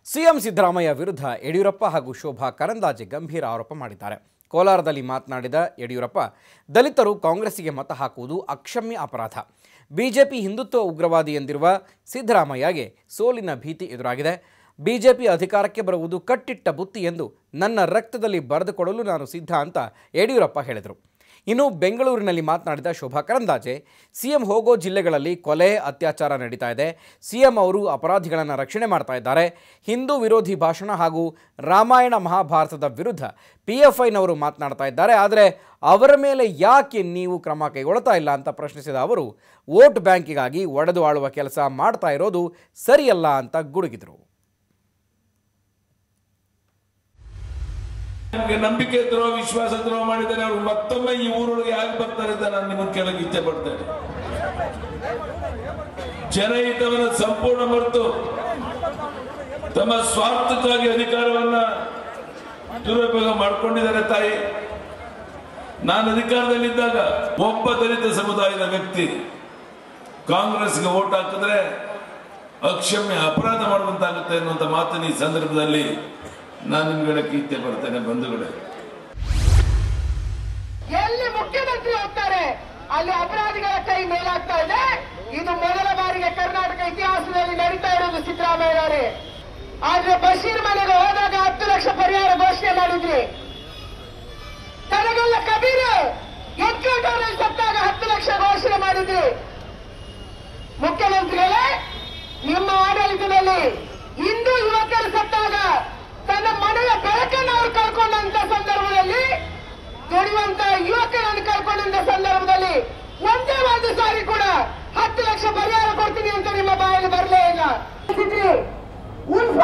CM Siddaramaiah ವಿರುದ್ಧ ಯಡಿಯೂರಪ್ಪ ಹಾಗೂ ಶೋಭಾ ಕರಂದಾಜೆ ಗಂಭೀರ ಆರೋಪ ಮಾಡಿದ್ದಾರೆ ಕೋಲಾರದಲ್ಲಿ ಮಾತನಾಡಿದ ಯಡಿಯೂರಪ್ಪ ದಲಿತರು ಕಾಂಗ್ರೆಸ್ಸಿಗೆ ಮತ ಹಾಕುವುದು ಅಕ್ಷಮ್ಯ ಅಪರಾಧ ಬಿಜೆಪಿ ಹಿಂದುತ್ವ ಉಗ್ರವಾದಿ ಎಂದಿರುವ ಸಿದ್ದರಾಮಯ್ಯಗೆ ಸೋಲಿನ ಭೀತಿ ಎದುರಾಗಿದೆ ಬಿಜೆಪಿ ಅಧಿಕಾರಕ್ಕೆ ಬರುವುದು ಕಟ್ಟಿಟ್ಟ ಬುತ್ತಿ ಎಂದು ನನ್ನ ರಕ್ತದಲ್ಲಿ ಬರೆದುಕೊಡಲು ನಾನು ಸಿದ್ಧ ಅಂತ ಯಡಿಯೂರಪ್ಪ ಹೇಳಿದರು ಇನ್ನು ಬೆಂಗಳೂರಿನಲ್ಲಿ ಮಾತನಾಡಿದ ಶೋಭಾ ಕರಂದಾಜೆ ಸಿಎಂ ಹೋಗೋ ಜಿಲ್ಲೆಗಳಲ್ಲಿ ಕೊಲೆ ಅತ್ಯಾಚಾರ ನಡೀತಾ ಇದೆ ಸಿಎಂ ಅವರು ಅಪರಾಧಿಗಳನ್ನು ರಕ್ಷಣೆ ಮಾಡ್ತಾ ಇದ್ದಾರೆ ಹಿಂದೂ ವಿರೋಧಿ ಭಾಷಣ ಹಾಗೂ ರಾಮಾಯಣ ಮಹಾಭಾರತದ ವಿರುದ್ಧ ಪಿ ಎಫ್ ಐನವರು ಮಾತನಾಡ್ತಾ ಇದ್ದಾರೆ ಆದರೆ ಅವರ ಮೇಲೆ ಯಾಕೆ ನೀವು ಕ್ರಮ ಕೈಗೊಳ್ತಾ ಇಲ್ಲ ಅಂತ ಪ್ರಶ್ನಿಸಿದ ಅವರು ವೋಟ್ ಬ್ಯಾಂಕಿಗಾಗಿ ಒಡೆದು ಆಳುವ ಕೆಲಸ ಮಾಡ್ತಾ ಇರೋದು ಸರಿಯಲ್ಲ ಅಂತ ಗುಡುಗಿದರು ನಿಮ್ಗೆ ನಂಬಿಕೆ ದ್ರೋಹ ವಿಶ್ವಾಸ ದ್ರೋಹ ಮಾಡಿದರೆ ಅವರು ಮತ್ತೊಮ್ಮೆ ಈ ಊರೊಳಗೆ ಯಾಕೆ ಬರ್ತಾರೆ ಅಂತ ನಾನು ನಿಮ್ಮನ್ನು ಕೇಳಕ್ಕೆ ಇಚ್ಛೆ ಪಡ್ತೇನೆ ಜನಹಿತವನ್ನು ಸಂಪೂರ್ಣ ಮರೆತು ತಮ್ಮ ಸ್ವಾರ್ಥಕ್ಕಾಗಿ ಅಧಿಕಾರವನ್ನ ದುರುಪಯೋಗ ಮಾಡಿಕೊಂಡಿದ್ದಾರೆ ತಾಯಿ ನಾನು ಅಧಿಕಾರದಲ್ಲಿದ್ದಾಗ ಒಬ್ಬ ದಲಿತ ಸಮುದಾಯದ ವ್ಯಕ್ತಿ ಕಾಂಗ್ರೆಸ್ಗೆ ವೋಟ್ ಹಾಕಿದ್ರೆ ಅಕ್ಷಮ್ಯ ಅಪರಾಧ ಮಾಡುವಂತಾಗುತ್ತೆ ಅನ್ನುವಂಥ ಮಾತನ್ನು ಈ ಸಂದರ್ಭದಲ್ಲಿ ನಾನು ನಿಮ್ಗೆ ಹೇಳಕ್ಕೆ ಇಚ್ಛೆ ಪಡ್ತೇನೆ ಬಂಧುಗಳೇ ಎಲ್ಲಿ ಮುಖ್ಯಮಂತ್ರಿ ಹೋಗ್ತಾರೆ ಅಲ್ಲಿ ಅಪರಾಧಿಗಳ ಕೈ ಮೇಲಾಗ್ತಾ ಇದೆ ಇದು ಮೊದಲ ಬಾರಿಗೆ ಕರ್ನಾಟಕ ಇತಿಹಾಸದಲ್ಲಿ ನಡೀತಾ ಇರೋದು ಸಿದ್ದರಾಮಯ್ಯನವರೇ ಆದ್ರೆ ಬಶೀರ್ ಮನೆಗೆ ಹೋದಾಗ ಹತ್ತು ಲಕ್ಷ ಪರಿಹಾರ ಘೋಷಣೆ ಮಾಡಿದ್ರಿ ತನಗೆಲ್ಲ ಕಬೀರ್ ಎನ್ಕೌಂಟರ್ ಸತ್ತಾಗ ಹತ್ತು ಲಕ್ಷ ಘೋಷಣೆ ಮಾಡಿದ್ರಿ ಮುಖ್ಯಮಂತ್ರಿಗಳೇ ನಿಮ್ಮ ಆಡಳಿತದಲ್ಲಿ ಹಿಂದೂ ಯುವಕರು ಸತ್ತಾಗ ತನ್ನ ಮನೆಯ ಬೆಳಕನ್ನು ಅವರು ಕಳ್ಕೊಂಡಂತ ಸಂದರ್ಭದಲ್ಲಿ ದುಡಿಯುವಂತ ಯುವಕರನ್ನು ಕಳ್ಕೊಂಡಂತ ಸಂದರ್ಭದಲ್ಲಿ ಒಂದೇ ಒಂದು ಸಾರಿ ಕೂಡ ಹತ್ತು ಲಕ್ಷ ಪರಿಹಾರ ಕೊಡ್ತೀನಿ ಅಂತ ನಿಮ್ಮ ಬಾಯಲ್ಲಿ ಬರಲೇ ಇಲ್ಲ ಹುಲ್